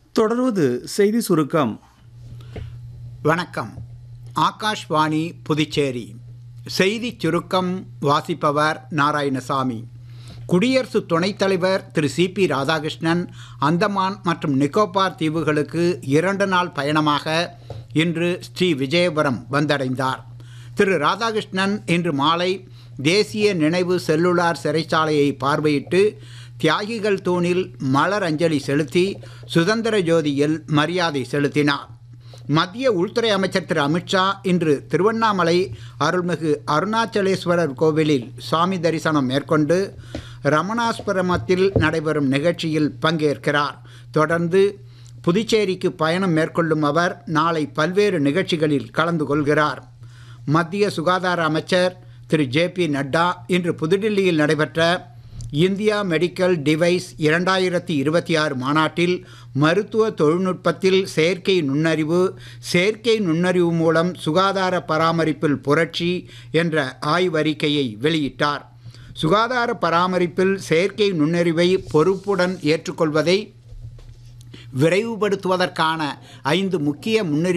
தொடர்வது செய்தி சுருக்கம் வணக்கம் ஆகாஷ்வாணி புதுச்சேரி செய்திச் சுருக்கம் வாசிப்பவர் நாராயணசாமி குடியரசு துணைத் தலைவர் திரு சிபி ராதாகிருஷ்ணன் அந்தமான் மற்றும் நிக்கோபார் தீவுகளுக்கு இரண்டு நாள் பயணமாக இன்று ஸ்ரீ விஜயபுரம் வந்தடைந்தார் திரு ராதாகிருஷ்ணன் இன்று மாலை தேசிய நினைவு செல்லுலார் சிறைச்சாலையை பார்வையிட்டு தியாகிகள் தூணில் மலர் அஞ்சலி செலுத்தி சுதந்திர ஜோதியில் மரியாதை செலுத்தினார் மத்திய உள்துறை அமைச்சர் திரு அமித்ஷா இன்று திருவண்ணாமலை அருள்மிகு அருணாச்சலேஸ்வரர் கோவிலில் சுவாமி தரிசனம் மேற்கொண்டு ரமணாஸ்பரமத்தில் நடைபெறும் நிகழ்ச்சியில் பங்கேற்கிறார் தொடர்ந்து புதுச்சேரிக்கு பயணம் மேற்கொள்ளும் அவர் நாளை பல்வேறு நிகழ்ச்சிகளில் கலந்து கொள்கிறார் மத்திய சுகாதார அமைச்சர் திரு ஜே பி நட்டா இன்று புதுடில்லியில் நடைபெற்ற இந்தியா மெடிக்கல் டிவைஸ் இரண்டாயிரத்தி இருபத்தி ஆறு மாநாட்டில் மருத்துவ தொழில்நுட்பத்தில் செயற்கை நுண்ணறிவு செயற்கை நுண்ணறிவு மூலம் சுகாதார பராமரிப்பில் புரட்சி என்ற ஆய்வறிக்கையை வெளியிட்டார் சுகாதார பராமரிப்பில் செயற்கை நுண்ணறிவை பொறுப்புடன் ஏற்றுக்கொள்வதை விரைவுபடுத்துவதற்கான ஐந்து முக்கிய முன்னுரிமை